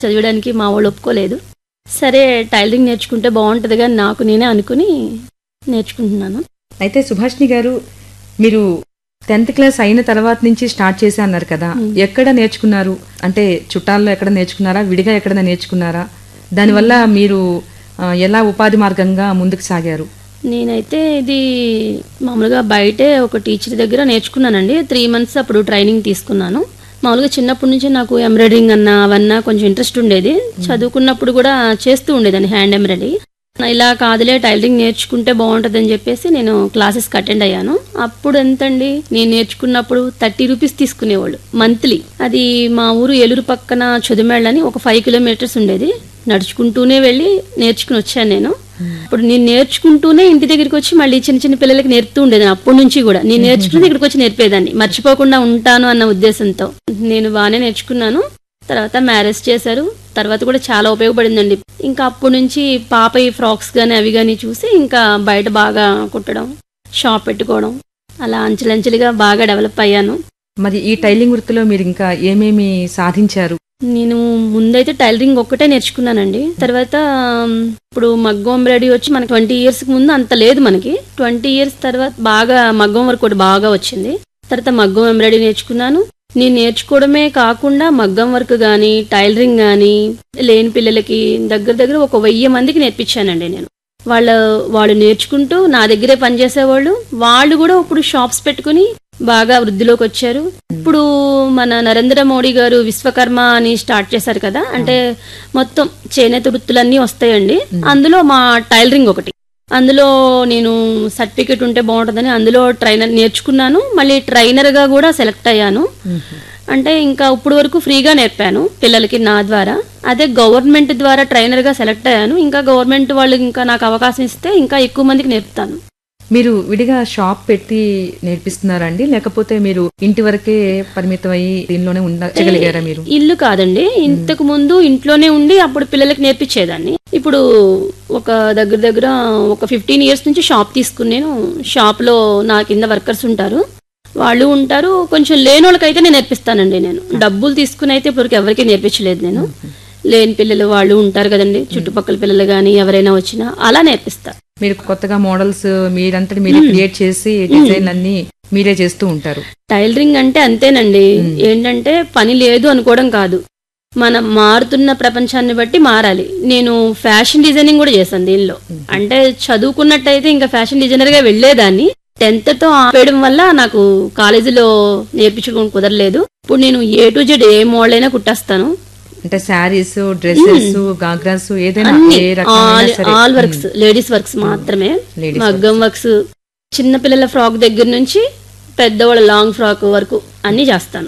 చదివడానికి మా వాళ్ళు ఒప్పుకోలేదు సరే టైలరింగ్ నేర్చుకుంటే బాగుంటుంది కానీ నాకు నేనే అనుకుని నేర్చుకుంటున్నాను అయితే సుభాష్ని గారు మీరు టెన్త్ క్లాస్ అయిన తర్వాత నుంచి స్టార్ట్ చేసి అన్నారు కదా ఎక్కడ నేర్చుకున్నారు అంటే చుట్టాల్లో ఎక్కడ నేర్చుకున్నారా విడిగా ఎక్కడ నేర్చుకున్నారా దానివల్ల మీరు ఆ, ఎలా ఉపాధి మార్గంగా ముందుకు సాగారు నేనైతే ఇది మామూలుగా బయటే ఒక టీచర్ దగ్గర నేర్చుకున్నానండి త్రీ మంత్స్ అప్పుడు ట్రైనింగ్ తీసుకున్నాను మామూలుగా చిన్నప్పటి నుంచి నాకు ఎంబ్రాయిడరింగ్ అన్న అవన్నా కొంచెం ఇంట్రెస్ట్ ఉండేది చదువుకున్నప్పుడు కూడా చేస్తూ ఉండేదాన్ని హ్యాండ్ ఎంబ్రాయిడరీ ఇలా కాదులే టైలరింగ్ నేర్చుకుంటే బాగుంటుందని చెప్పేసి నేను క్లాసెస్కి అటెండ్ అయ్యాను అప్పుడు ఎంతండి నేను నేర్చుకున్నప్పుడు థర్టీ రూపీస్ తీసుకునేవాళ్ళు మంత్లీ అది మా ఊరు ఏలూరు పక్కన చదుమేళ్ళని ఒక ఫైవ్ కిలోమీటర్స్ ఉండేది నడుచుకుంటూనే వెళ్ళి నేర్చుకుని వచ్చాను నేను ఇప్పుడు నేను నేర్చుకుంటూనే ఇంటి దగ్గరికి వచ్చి మళ్ళీ చిన్న చిన్న పిల్లలకి నేర్పుతూ ఉండేదాన్ని అప్పటి నుంచి కూడా నేను నేర్చుకుని ఇక్కడికి వచ్చి నేర్పేదాన్ని మర్చిపోకుండా ఉంటాను అన్న ఉద్దేశంతో నేను బాగానే నేర్చుకున్నాను తర్వాత మ్యారేజ్ చేశారు తర్వాత కూడా చాలా ఉపయోగపడిందండి ఇంకా అప్పటి నుంచి పాప ఈ ఫ్రాక్స్ కానీ అవి కానీ చూసి ఇంకా బయట బాగా కుట్టడం షాప్ పెట్టుకోవడం అలా అంచెలంచెలుగా బాగా డెవలప్ అయ్యాను మరి ఈ టైలింగ్ వృత్తిలో మీరు ఇంకా ఏమేమి సాధించారు నేను ముందైతే టైలరింగ్ ఒక్కటే నేర్చుకున్నానండి తర్వాత ఆమ్, ఇప్పుడు మగ్గం ఎంబ్రాయిడరీ వచ్చి మనకి ట్వంటీ ఇయర్స్ ముందు అంత లేదు మనకి ట్వంటీ ఇయర్స్ తర్వాత బాగా మగ్గం వర్క్ ఒకటి బాగా వచ్చింది తర్వాత మగ్గం ఎంబ్రాయిడరీ నేర్చుకున్నాను నేను నేర్చుకోవడమే కాకుండా మగ్గం వర్క్ కానీ టైలరింగ్ కానీ లేని పిల్లలకి దగ్గర దగ్గర ఒక వెయ్యి మందికి నేర్పించానండి నేను వాళ్ళ వాళ్ళు నేర్చుకుంటూ నా దగ్గరే పనిచేసేవాళ్ళు వాళ్ళు కూడా ఇప్పుడు షాప్స్ పెట్టుకుని బాగా వృద్ధిలోకి వచ్చారు ఇప్పుడు మన నరేంద్ర మోడీ గారు విశ్వకర్మ అని స్టార్ట్ చేశారు కదా అంటే మొత్తం చేనేత వృత్తులన్నీ వస్తాయండి అందులో మా టైలరింగ్ ఒకటి అందులో నేను సర్టిఫికెట్ ఉంటే బాగుంటుందని అందులో ట్రైనర్ నేర్చుకున్నాను మళ్ళీ ట్రైనర్గా కూడా సెలెక్ట్ అయ్యాను అంటే ఇంకా ఇప్పుడు వరకు ఫ్రీగా నేర్పాను పిల్లలకి నా ద్వారా అదే గవర్నమెంట్ ద్వారా ట్రైనర్గా సెలెక్ట్ అయ్యాను ఇంకా గవర్నమెంట్ వాళ్ళు ఇంకా నాకు అవకాశం ఇస్తే ఇంకా ఎక్కువ మందికి నేర్పుతాను మీరు విడిగా షాప్ పెట్టి నేర్పిస్తున్నారా అండి లేకపోతే మీరు ఇంటి వరకే పరిమితం అయ్యి దీనిలోనే ఉండగలిగారా మీరు ఇల్లు కాదండి ఇంతకు ముందు ఇంట్లోనే ఉండి అప్పుడు పిల్లలకి నేర్పించేదాన్ని ఇప్పుడు ఒక దగ్గర దగ్గర ఒక ఫిఫ్టీన్ ఇయర్స్ నుంచి షాప్ తీసుకుని నేను షాప్ లో నా కింద వర్కర్స్ ఉంటారు వాళ్ళు ఉంటారు కొంచెం లేని వాళ్ళకైతే నేను నేర్పిస్తానండి నేను డబ్బులు తీసుకుని అయితే ఇప్పటివరకు ఎవరికీ నేర్పించలేదు నేను లేని పిల్లలు వాళ్ళు ఉంటారు కదండి చుట్టుపక్కల పిల్లలు కానీ ఎవరైనా వచ్చినా అలా నేర్పిస్తా మీరు కొత్తగా మోడల్స్ మీరంతటి మీరే క్రియేట్ చేసి డిజైన్ అన్ని మీరే చేస్తూ ఉంటారు టైలరింగ్ అంటే అంతేనండి ఏంటంటే పని లేదు అనుకోవడం కాదు మనం మారుతున్న ప్రపంచాన్ని బట్టి మారాలి నేను ఫ్యాషన్ డిజైనింగ్ కూడా చేశాను దీనిలో అంటే చదువుకున్నట్టయితే ఇంకా ఫ్యాషన్ డిజైనర్ గా వెళ్లేదాన్ని టెన్త్ తో ఆపేయడం వల్ల నాకు కాలేజీలో నేర్పించడం కుదరలేదు ఇప్పుడు నేను ఏ టు జెడ్ ఏ మోడల్ అయినా కుట్టేస్తాను అంటే శారీస్ డ్రెస్సెస్ గాగ్రాస్ ఏదైనా అన్ని ఏ రకమైన ఆల్ సరే ఆల్ వర్క్స్ లేడీస్ వర్క్స్ మాత్రమే Ladies మగ్గం వర్క్స్ చిన్న పిల్లల ఫ్రాక్ దగ్గర నుంచి పెద్దవాళ్ళ లాంగ్ ఫ్రాక్ వరకు అన్ని చేస్తాను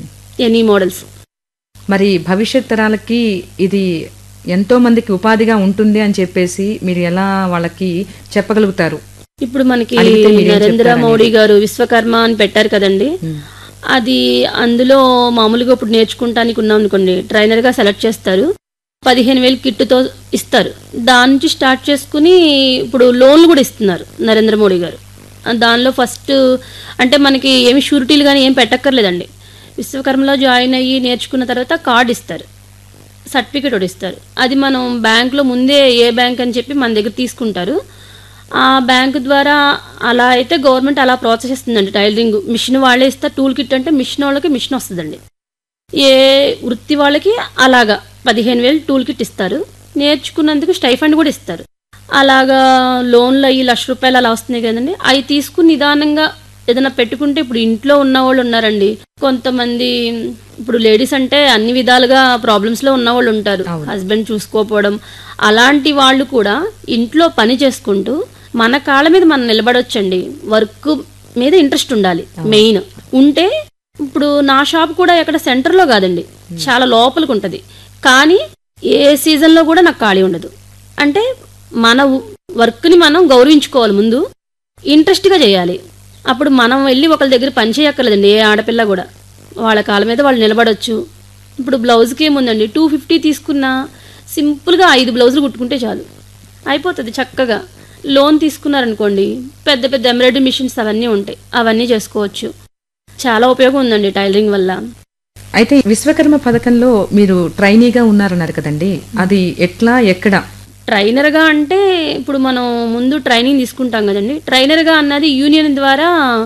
ఎనీ మోడల్స్ మరి భవిష్యత్ తరాలకి ఇది ఎంతో మందికి ఉపాధిగా ఉంటుంది అని చెప్పేసి మీరు ఎలా వాళ్ళకి చెప్పగలుగుతారు ఇప్పుడు మనకి అడిగితే మీరేం నరేంద్ర చెప్తారని? మోడీ గారు విశ్వకర్మ అని పెట్టారు కదండి అది అందులో మామూలుగా ఇప్పుడు నేర్చుకుంటానికి ఉన్నాం అనుకోండి ట్రైనర్ గా సెలెక్ట్ చేస్తారు పదిహేను వేలు కిట్టుతో ఇస్తారు దాని నుంచి స్టార్ట్ చేసుకుని ఇప్పుడు లోన్లు కూడా ఇస్తున్నారు నరేంద్ర మోడీ గారు ఆ దానిలో ఫస్ట్ అంటే మనకి ఏమి షూరిటీలు కానీ ఏం పెట్టక్కర్లేదండి విశ్వకర్మలో జాయిన్ అయ్యి నేర్చుకున్న తర్వాత కార్డు ఇస్తారు సర్టిఫికేట్ ఒకటి ఇస్తారు అది మనం బ్యాంక్లో ముందే ఏ బ్యాంక్ అని చెప్పి మన దగ్గర తీసుకుంటారు ఆ బ్యాంక్ ద్వారా అలా అయితే గవర్నమెంట్ అలా ప్రోత్సహిస్తుందండి టైలరింగ్ మిషన్ వాళ్ళే ఇస్తారు టూల్ కిట్ అంటే మిషన్ వాళ్ళకి మిషన్ వస్తుందండి ఏ వృత్తి వాళ్ళకి అలాగా పదిహేను వేలు టూల్ కిట్ ఇస్తారు నేర్చుకున్నందుకు స్టైఫండ్ కూడా ఇస్తారు అలాగా లోన్లు అయ్యి లక్ష రూపాయలు అలా వస్తున్నాయి కదండి అవి తీసుకుని నిదానంగా ఏదైనా పెట్టుకుంటే ఇప్పుడు ఇంట్లో ఉన్న వాళ్ళు ఉన్నారండి కొంతమంది ఇప్పుడు లేడీస్ అంటే అన్ని విధాలుగా ప్రాబ్లమ్స్ లో ఉన్న వాళ్ళు ఉంటారు హస్బెండ్ చూసుకోకపోవడం అలాంటి వాళ్ళు కూడా ఇంట్లో పని చేసుకుంటూ మన కాళ్ళ మీద మనం నిలబడొచ్చండి వర్క్ మీద ఇంట్రెస్ట్ ఉండాలి మెయిన్ ఉంటే ఇప్పుడు నా షాప్ కూడా ఎక్కడ సెంటర్ లో కాదండి చాలా లోపలికి ఉంటది కానీ ఏ సీజన్ లో కూడా నాకు ఖాళీ ఉండదు అంటే మన వర్క్ ని మనం గౌరవించుకోవాలి ముందు ఇంట్రెస్ట్ గా చేయాలి అప్పుడు మనం వెళ్ళి ఒకరి దగ్గర పని చేయక్కర్లేదండి ఏ ఆడపిల్ల కూడా వాళ్ళ కాళ్ళ మీద వాళ్ళు నిలబడొచ్చు ఇప్పుడు బ్లౌజ్కి ఏముందండి టూ ఫిఫ్టీ తీసుకున్నా సింపుల్గా ఐదు బ్లౌజులు కుట్టుకుంటే చాలు అయిపోతుంది చక్కగా లోన్ తీసుకున్నారనుకోండి పెద్ద పెద్ద ఎంబ్రాయిడరీ మిషన్స్ అవన్నీ ఉంటాయి అవన్నీ చేసుకోవచ్చు చాలా ఉపయోగం ఉందండి టైలరింగ్ వల్ల అయితే విశ్వకర్మ పథకంలో మీరు ట్రైనీగా ఉన్నారన్నారు కదండి అది ఎట్లా ఎక్కడ ట్రైనర్గా అంటే ఇప్పుడు మనం ముందు ట్రైనింగ్ తీసుకుంటాం కదండి ట్రైనర్గా అన్నది యూనియన్ ద్వారా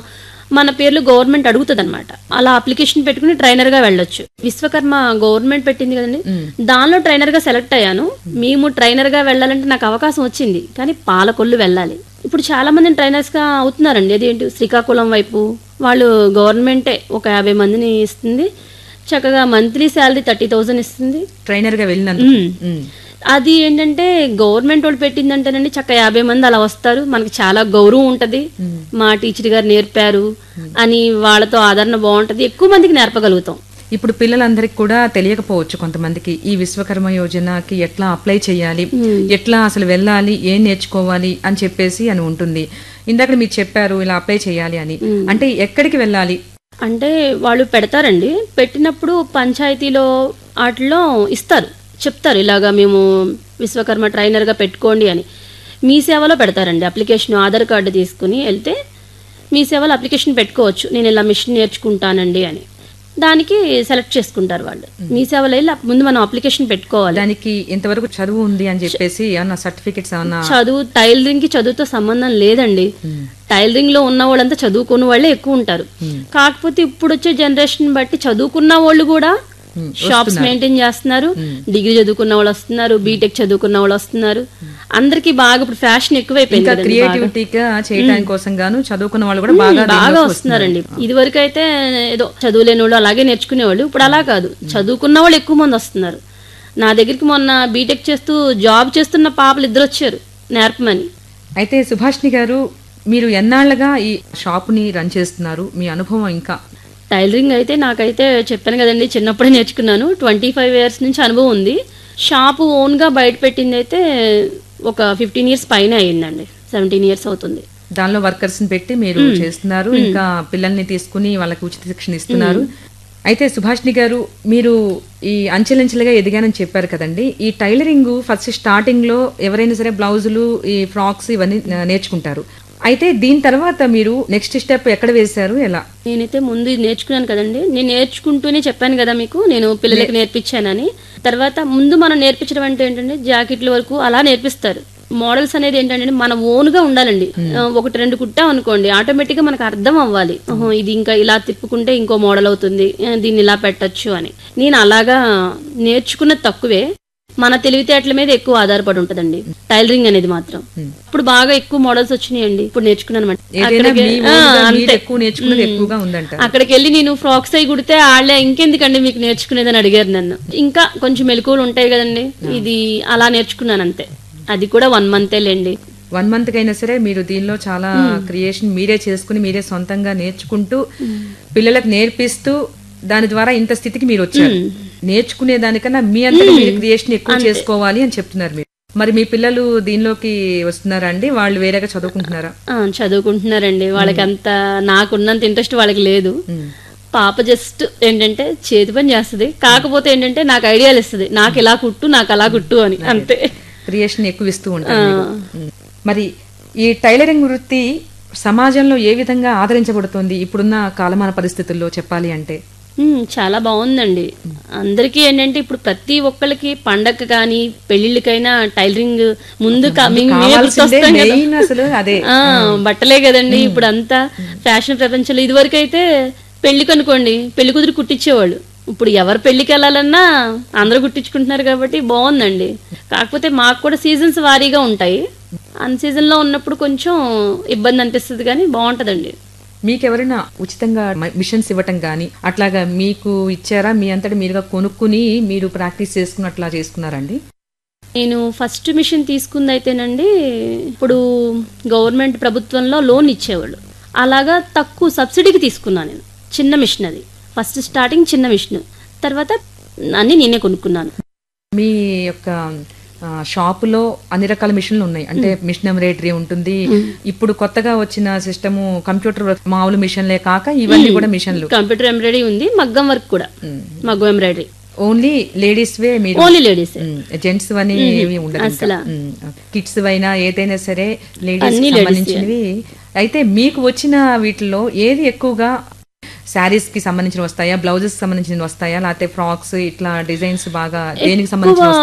మన పేర్లు గవర్నమెంట్ అడుగుతుంది అనమాట అలా అప్లికేషన్ పెట్టుకుని ట్రైనర్గా వెళ్ళొచ్చు విశ్వకర్మ గవర్నమెంట్ పెట్టింది కదండి దానిలో ట్రైనర్గా సెలెక్ట్ అయ్యాను మేము ట్రైనర్గా వెళ్ళాలంటే నాకు అవకాశం వచ్చింది కానీ పాలకొల్లు వెళ్ళాలి ఇప్పుడు చాలా మంది ట్రైనర్స్గా అవుతున్నారండి అదేంటి శ్రీకాకుళం వైపు వాళ్ళు గవర్నమెంటే ఒక యాభై మందిని ఇస్తుంది చక్కగా మంత్లీ శాలరీ థర్టీ థౌజండ్ ఇస్తుంది ట్రైనర్గా వెళ్ళినందుకు మ్మ్. మ్మ్. అది ఏంటంటే గవర్నమెంట్ వాళ్ళు పెట్టిందంటేనండి చక్క యాభై మంది అలా వస్తారు మనకి చాలా గౌరవం ఉంటది మా టీచర్ గారు నేర్పారు అని వాళ్ళతో ఆదరణ బాగుంటది ఎక్కువ మందికి నేర్పగలుగుతాం ఇప్పుడు పిల్లలందరికీ కూడా తెలియకపోవచ్చు కొంతమందికి ఈ విశ్వకర్మ యోజనకి ఎట్లా అప్లై చేయాలి ఎట్లా అసలు వెళ్ళాలి ఏం నేర్చుకోవాలి అని చెప్పేసి అని ఉంటుంది ఇందాక మీరు చెప్పారు ఇలా అప్లై చేయాలి అని అంటే ఎక్కడికి వెళ్ళాలి అంటే వాళ్ళు పెడతారండి పెట్టినప్పుడు పంచాయతీలో వాటిలో ఇస్తారు చెప్తారు ఇలాగా మేము విశ్వకర్మ ట్రైనర్గా పెట్టుకోండి అని మీ సేవలో పెడతారండి అప్లికేషన్ ఆధార్ కార్డు తీసుకుని వెళ్తే మీ సేవలో అప్లికేషన్ పెట్టుకోవచ్చు నేను ఇలా మిషన్ నేర్చుకుంటానండి అని దానికి సెలెక్ట్ చేసుకుంటారు వాళ్ళు మీ సేవలో వెళ్ళి ముందు మనం అప్లికేషన్ పెట్టుకోవాలి దానికి ఇంతవరకు చదువు ఉంది అని చెప్పేసి ఏమన్నా సర్టిఫికెట్స్ ఏమన్నా చదువు టైలరింగ్ కి చదువుతో సంబంధం లేదండి టైలరింగ్ లో ఉన్న వాళ్ళంతా చదువుకున్న వాళ్ళే ఎక్కువ ఉంటారు కాకపోతే ఇప్పుడు వచ్చే జనరేషన్ బట్టి చదువుకున్న వాళ్ళు కూడా షాప్స్ మెయింటైన్ చేస్తున్నారు డిగ్రీ చదువుకున్న వాళ్ళు వస్తున్నారు బీటెక్ చదువుకున్న వాళ్ళు వస్తున్నారు అందరికి బాగా ఇప్పుడు ఫ్యాషన్ ఎక్కువైపోయింది ఇంకా కదండి బాగా. క్రియేటివిటీగా చేయడానికి కోసం గాను చదువుకున్న వాళ్ళు కూడా బాగా బాగా దీనిలోకి వస్తున్నారండి ఇది వరకు అయితే ఏదో చదువులేని వాళ్ళు అలాగే నేర్చుకునేవాళ్ళు ఇప్పుడు అలా కాదు చదువుకున్న వాళ్ళు ఎక్కువ మంది వస్తున్నారు నా దగ్గరికి మొన్న బీటెక్ చేస్తూ జాబ్ చేస్తున్న పాపలు ఇద్దరు వచ్చారు నేర్పమని అయితే సుభాష్ని గారు మీరు ఎన్నాళ్ళగా ఈ షాపుని రన్ చేస్తున్నారు మీ అనుభవం ఇంకా టైలరింగ్ అయితే నాకైతే చెప్పాను కదండి చిన్నప్పుడే నేర్చుకున్నాను ట్వంటీ ఫైవ్ ఇయర్స్ నుంచి అనుభవం ఉంది షాపు ఓన్గా బయట పెట్టింది అయితే ఒక ఫిఫ్టీన్ ఇయర్స్ పైన అయ్యిందండి సెవెంటీన్ ఇయర్స్ అవుతుంది దానిలో వర్కర్స్ ని పెట్టి మీరు చేస్తున్నారు ఇంకా పిల్లల్ని తీసుకుని వాళ్ళకి ఉచిత శిక్షణ ఇస్తున్నారు అయితే సుభాష్ని గారు మీరు ఈ అంచెలంచెలుగా ఎదిగానని చెప్పారు కదండి ఈ టైలరింగ్ ఫస్ట్ స్టార్టింగ్ లో ఎవరైనా సరే బ్లౌజులు ఈ ఫ్రాక్స్ ఇవన్నీ నే- నేర్చుకుంటారు అయితే దీని తర్వాత మీరు నెక్స్ట్ స్టెప్ ఎక్కడ వేశారు ఎలా నేనైతే ముందు ఇది నేర్చుకున్నాను కదండి నేను నేర్చుకుంటూనే చెప్పాను కదా మీకు నేను పిల్లలకి నేర్పించానని తర్వాత ముందు మనం నేర్పించడం అంటే ఏంటంటే జాకెట్ల వరకు అలా నేర్పిస్తారు మోడల్స్ అనేది ఏంటంటే మన ఓన్ గా ఉండాలండి ఆ, ఒకటి రెండు కుట్టాం అనుకోండి ఆటోమేటిక్ గా మనకు అర్థం అవ్వాలి ఓహో, ఇది ఇంకా ఇలా తిప్పుకుంటే ఇంకో మోడల్ అవుతుంది ఆ, దీన్ని ఇలా పెట్టొచ్చు అని నేను అలాగా నేర్చుకున్నది తక్కువే మన తెలివితేటల మీద ఎక్కువ ఆధారపడి ఉంటదండి టైలరింగ్ అనేది మాత్రం ఇప్పుడు బాగా ఎక్కువ మోడల్స్ వచ్చినాయండి ఇప్పుడు నేర్చుకున్నాను అనమాట ఏదైనా మీ ఓన్గా మీరు ఎక్కువ నేర్చుకున్నది ఎక్కువగా ఉందంట అక్కడికి వెళ్ళి నేను ఫ్రాక్స్ అయి కుడితే వాళ్ళే ఇంకెందుకండి మీకు నేర్చుకునేదని అడిగారు నన్ను ఇంకా కొంచెం మెలకువలు ఉంటాయి కదండి ఇది అలా నేర్చుకున్నాను అంతే అది కూడా వన్ మంతే లేండి వన్ మంత్ కైనా సరే మీరు దీనిలో చాలా క్రియేషన్ మీరే చేసుకుని మీరే సొంతంగా నేర్చుకుంటూ పిల్లలకు నేర్పిస్తూ దాని ద్వారా ఇంత స్థితికి మీరు వచ్చారు నేర్చుకునే దానికన్నా మీ అంతటా మీరు క్రియేషన్ ఎక్కువ చేసుకోవాలి అని చెప్తున్నారు మీరు మరి మీ పిల్లలు దీనిలోకి వస్తున్నారా అండి వాళ్ళు వేరేగా చదువుకుంటున్నారా ఆ, చదువుకుంటున్నారండి వాళ్ళకి అంత నాకున్నంత ఇంట్రెస్ట్ వాళ్ళకి లేదు పాప జస్ట్ ఏంటంటే చేతి పని చేస్తుంది కాకపోతే ఏంటంటే నాకు ఐడియాలు ఇస్తుంది నాకు ఇలా కుట్టు నాకు అలా కుట్టు అని అంతే క్రియేషన్ ఎక్కువ ఇస్తూ ఉంటారు మీరు. ఉమ్. మరి ఈ టైలరింగ్ వృత్తి సమాజంలో ఏ విధంగా ఆదరించబడుతుంది ఇప్పుడున్న కాలమాన పరిస్థితుల్లో చెప్పాలి అంటే ఉమ్, చాలా బాగుందండి అందరికీ ఏంటంటే ఇప్పుడు ప్రతి ఒక్కళ్ళకి పండగ కానీ పెళ్లిళ్ళకైనా టైలరింగ్ ముందు క- మేము మేమే కావాల్సిందే గుర్తొస్తాం కదా. మెయిన్ అసలు అదే ఆ, బట్టలే కదండి ఇప్పుడు అంతా ఫ్యాషన్ ప్రపంచంలో ఇదివరకు అయితే పెళ్లికి అనుకోండి పెళ్లి కుదిరి కుట్టించేవాళ్ళు ఇప్పుడు ఎవరు పెళ్లికి వెళ్ళాలన్నా అందరూ కుట్టించుకుంటున్నారు కాబట్టి బాగుందండి కాకపోతే మాకు కూడా సీజన్స్ వారీగా ఉంటాయి అన్ సీజన్ లో ఉన్నప్పుడు కొంచెం ఇబ్బంది అనిపిస్తుంది కానీ బాగుంటదండి మీకు ఎవరైనా ఉచితంగా మ- మిషన్స్ ఇవ్వటం కానీ అట్లాగా మీకు ఇచ్చారా మీ అంతటా మీరుగా కొనుక్కుని మీరు ప్రాక్టీస్ చేసుకుని అట్లా చేసుకున్నారండి నేను ఫస్ట్ మిషన్ తీసుకుంది అయితేనండి ఇప్పుడు గవర్నమెంట్ ప్రభుత్వంలో లోన్ ఇచ్చేవాళ్ళు అలాగా తక్కువ సబ్సిడీకి తీసుకున్నాను నేను చిన్న మిషన్ అది ఫస్ట్ స్టార్టింగ్ చిన్న మిషన్ తర్వాత అన్ని నేనే కొనుక్కున్నాను మీ యొక్క ఆ, షాపులో అన్ని రకాల మిషన్లు ఉన్నాయి అంటే మిషన్ ఎంబ్రాయిడరీ ఉంటుంది ఇప్పుడు కొత్తగా వచ్చిన సిస్టమ్ కంప్యూటర్ మామూలు మిషన్లే కాక ఇవన్నీ కూడా మిషన్లు కంప్యూటర్ ఎంబ్రాయిడరీ ఉంది మగ్గం వర్క్ కూడా మగ్గం ఎంబ్రాయిడరీ ఓన్లీ లేడీస్ వే మీరు ఓన్లీ లేడీస్ జెంట్స్ అని ఏమి ఉండదు అసలు. కిడ్స్ అయినా ఏదైనా సరే లేడీస్ అన్ని సంబంధించినవి అయితే మీకు వచ్చిన వీటిలో ఏది ఎక్కువగా శారీస్ కి సంబంధించిన వస్తాయా బ్లౌజెస్ సంబంధించిన వస్తాయా లేకపోతే ఫ్రాక్స్ ఇట్లా డిజైన్స్ బాగా దేనికి సంబంధించిన